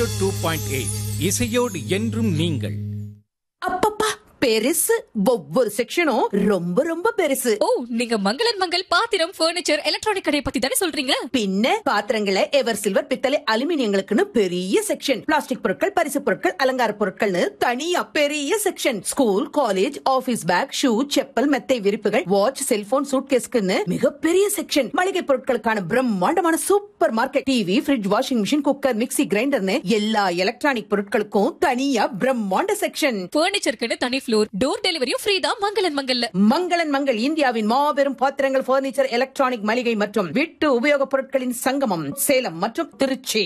Two point eight இசையோடு என்றும் நீங்கள் அப்பப்பா பெருசு ஒவ்வொரு செக்ஷனும் ரொம்ப ரொம்ப பெருசு ஓ நீங்க மங்களன் மங்கள் பாத்திரம் பர்னிச்சர் எலக்ட்ரானிக் கடையை பத்தி தானே சொல்றீங்க பின்ன பாத்திரங்களை எவர் சில்வர் பித்தளை அலுமினியங்களுக்குன்னு பெரிய செக்ஷன் பிளாஸ்டிக் பொருட்கள் பரிசு பொருட்கள் அலங்கார பொருட்கள்னு தனியா பெரிய section school college office bag shoe chappal மெத்தை விரிப்புகள் வாட்ச் செல்போன் சூட்கேஸ்க்குன்னு மிகப்பெரிய செக்ஷன் மளிகை பொருட்களுக்கான பிரம்மாண்டமான supermarket TV fridge washing machine cooker mixie கிரைண்டர்னு எல்லா எலக்ட்ரானிக் பொருட்களுக்கும் தனியா பிரம்மாண்ட செக்ஷன் பர்னிச்சருக்குன்னு தனி ஃப்ளோர் டோர் டெலிவரியும் ஃப்ரீ தான் மங்களன் மங்கல்ல மங்களன் மங்கள் இந்தியாவின் மாபெரும் பாத்திரங்கள் பர்னிச்சர் எலக்ட்ரானிக் மளிகை மற்றும் வீட்டு உபயோகப் பொருட்களின் சங்கமம் சேலம் மற்றும் திருச்சி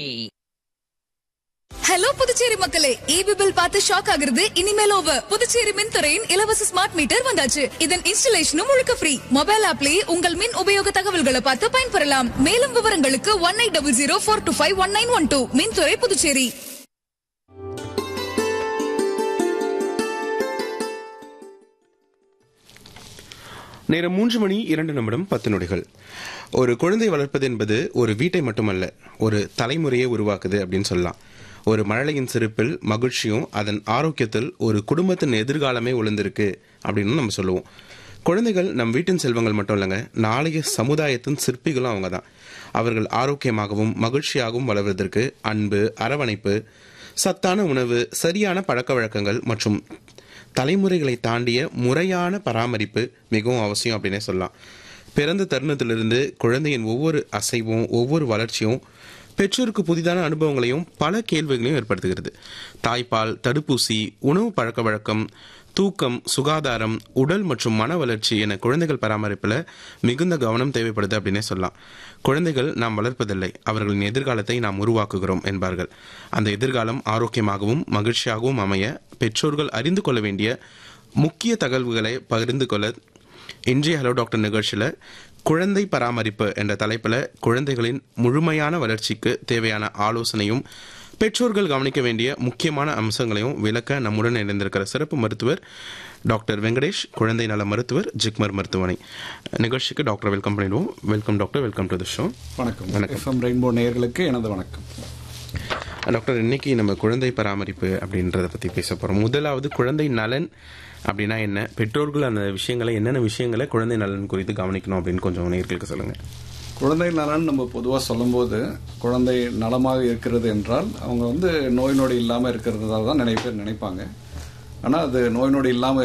ஹலோ புதுச்சேரி மக்களே ஈபி பில் பார்த்து ஷாக் ஆகுறது இனிமேல் ஓவர் புதுச்சேரி மின்துறையின் இலவச ஸ்மார்ட் மீட்டர் வந்தாச்சு இதன் இன்ஸ்டலேஷனும் முழுக்க ஃப்ரீ மொபைல் ஆப்லயே உங்கள் மின் உபயோக தகவல்களை பார்த்து பயன்பெறலாம் மேலும் விவரங்களுக்கு one eight double zero four two five one nine one two மின்துறை புதுச்சேரி நேரம் மூன்று மணி இரண்டு நிமிடம் பத்து நொடிகள் ஒரு குழந்தை வளர்ப்பது என்பது ஒரு வீட்டை மட்டுமல்ல ஒரு தலைமுறையை உருவாக்குது அப்படின்னு சொல்லலாம் ஒரு மழலையின் சிரிப்பில் மகிழ்ச்சியும் அதன் ஆரோக்கியத்தில் ஒரு குடும்பத்தின் எதிர்காலமே ஒளிந்திருக்கு அப்படின்னு நம்ம சொல்லுவோம் குழந்தைகள் நம் வீட்டின் செல்வங்கள் மட்டும் இல்லைங்க நாளைய சமுதாயத்தின் சிற்பிகளும் அவங்க தான் அவர்கள் ஆரோக்கியமாகவும் மகிழ்ச்சியாகவும் வளர்வதற்கு அன்பு அரவணைப்பு சத்தான உணவு சரியான பழக்க வழக்கங்கள் மற்றும் தலைமுறைகளை தாண்டிய முறையான பராமரிப்பு மிகவும் அவசியம் அப்படின்னே சொல்லலாம் பிறந்த தருணத்திலிருந்து குழந்தையின் ஒவ்வொரு அசைவும் ஒவ்வொரு வளர்ச்சியும் பெற்றோருக்கு புதிதான அனுபவங்களையும் பல கேள்விகளையும் ஏற்படுத்துகிறது தாய்ப்பால் தடுப்பூசி உணவு பழக்க வழக்கம் தூக்கம் சுகாதாரம் உடல் மற்றும் மன வளர்ச்சி என குழந்தைகள் பராமரிப்பில் மிகுந்த கவனம் தேவைப்படுது அப்படின்னே சொல்லலாம் குழந்தைகள் நாம் வளர்ப்பதில்லை அவர்களின் எதிர்காலத்தை நாம் உருவாக்குகிறோம் என்பார்கள் அந்த எதிர்காலம் ஆரோக்கியமாகவும் மகிழ்ச்சியாகவும் அமைய பெற்றோர்கள் அறிந்து கொள்ள வேண்டிய முக்கிய தகவல்களை பகிர்ந்து கொள்ள இன்றைய ஹலோ டாக்டர் நிகழ்ச்சியில் குழந்தை பராமரிப்பு என்ற தலைப்பில் குழந்தைகளின் முழுமையான வளர்ச்சிக்கு தேவையான ஆலோசனையும் பெற்றோர்கள் கவனிக்க வேண்டிய முக்கியமான அம்சங்களையும் விளக்க நம்முடன் இணைந்திருக்கிற சிறப்பு மருத்துவர் டாக்டர் வெங்கடேஷ் குழந்தை நல மருத்துவர் ஜிக்மர் மருத்துவமனை நிகழ்ச்சிக்கு டாக்டர் வெல்கம் பண்ணிடுவோம் welcome doctor welcome to the show வணக்கம் வணக்கம். எஃப்எம் ரெயின்போ நேயர்களுக்கு எனது வணக்கம் டாக்டர் இன்னைக்கு நம்ம குழந்தை பராமரிப்பு அப்படின்றத பத்தி பேச போறோம் முதலாவது குழந்தை நலன் அப்படின்னா என்ன பெற்றோர்கள் அந்த விஷயங்களை என்னென்ன விஷயங்களை குழந்தை நலன் குறித்து கவனிக்கணும் அப்படின்னு கொஞ்சம் நேர்களுக்கு சொல்லுங்க குழந்தை நலன் நம்ம பொதுவாக சொல்லும்போது குழந்தை நலமாக இருக்கிறது என்றால் அவங்க வந்து நோய் நொடி இல்லாமல் இருக்கிறதா தான் நிறைய பேர் நினைப்பாங்க ஆனால் அது நோய் நொடி இல்லாமல்